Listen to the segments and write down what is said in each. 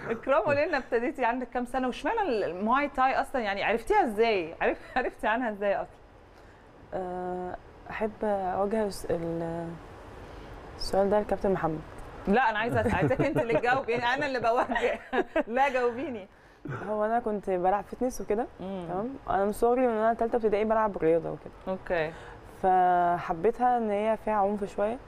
اكرام قولي لنا ابتديتي عندك كام سنه واشمعنى المواي تاي اصلا يعني عرفتيها ازاي عرف عرفتي عنها ازاي اصلا آه، احب اوجه الس- ال- السؤال ده لكابتن محمد لا انا عايزه عايزاك انت اللي تجاوبي انا اللي بوجه لا جاوبيني هو انا كنت بلعب فتنس وكده مم. تمام انا من صغري من انا ثالثه ابتدائي بلعب رياضه وكده اوكي فحبيتها ان هي فيها عنف شويه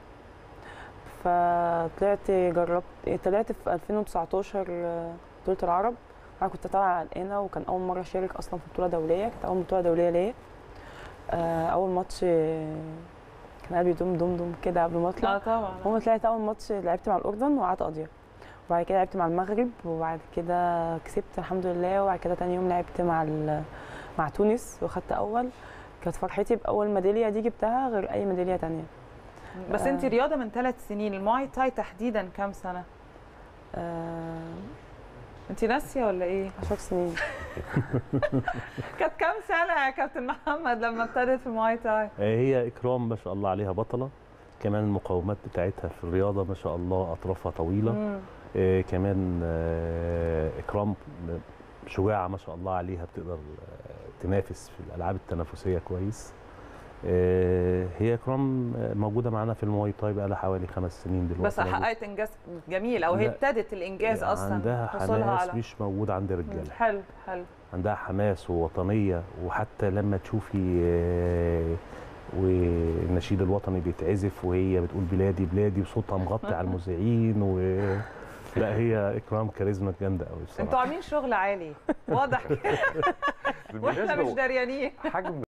فطلعت جربت طلعت في 2019 آه، بطوله العرب انا كنت طالعه قلقانه وكان اول مره اشارك اصلا في بطوله دوليه كانت اول بطوله دوليه ليا آه، اول ماتش آه، كان قلبي دم دم دم كده قبل ما اطلع لا طبعا هو طلعت اول ماتش لعبت مع الاردن وقعدت قاضيه وبعد كده لعبت مع المغرب وبعد كده كسبت الحمد لله وبعد كده تاني يوم لعبت مع ال- مع تونس وخدت اول كانت فرحتي باول ميداليه دي جبتها غير اي ميداليه تانية بس انت آه. رياضه من ثلاث سنين المواي تاي تحديدا كام سنه آه، انت ناسيه ولا ايه 10 سنين كانت كام سنه يا كابتن محمد لما ابتدت في المواي تاي هي اكرام ما شاء الله عليها بطله كمان المقاومات بتاعتها في الرياضه ما شاء الله اطرافها طويله مم. آه كمان آه اكرام شجاعه ما شاء الله عليها بتقدر آه تنافس في الالعاب التنافسيه كويس آه هي اكرام آه، موجوده معانا في المواي تاي بقى لها حوالي خمس سنين دلوقتي بس حققت انجاز جميل او هي لا. ابتدت الانجاز اصلا عندها حصولها حماس على- مش موجود عند الرجاله حلو حلو عندها حماس ووطنيه وحتى لما تشوفي آه، والنشيد الوطني بيتعزف وهي بتقول بلادي بلادي وصوتها مغطي على المذيعين و لا هي اكرام كاريزما جامده قوي انتوا بصراحه عاملين شغل عالي واضح كده واحنا مش بالمناسبه داريانين حجم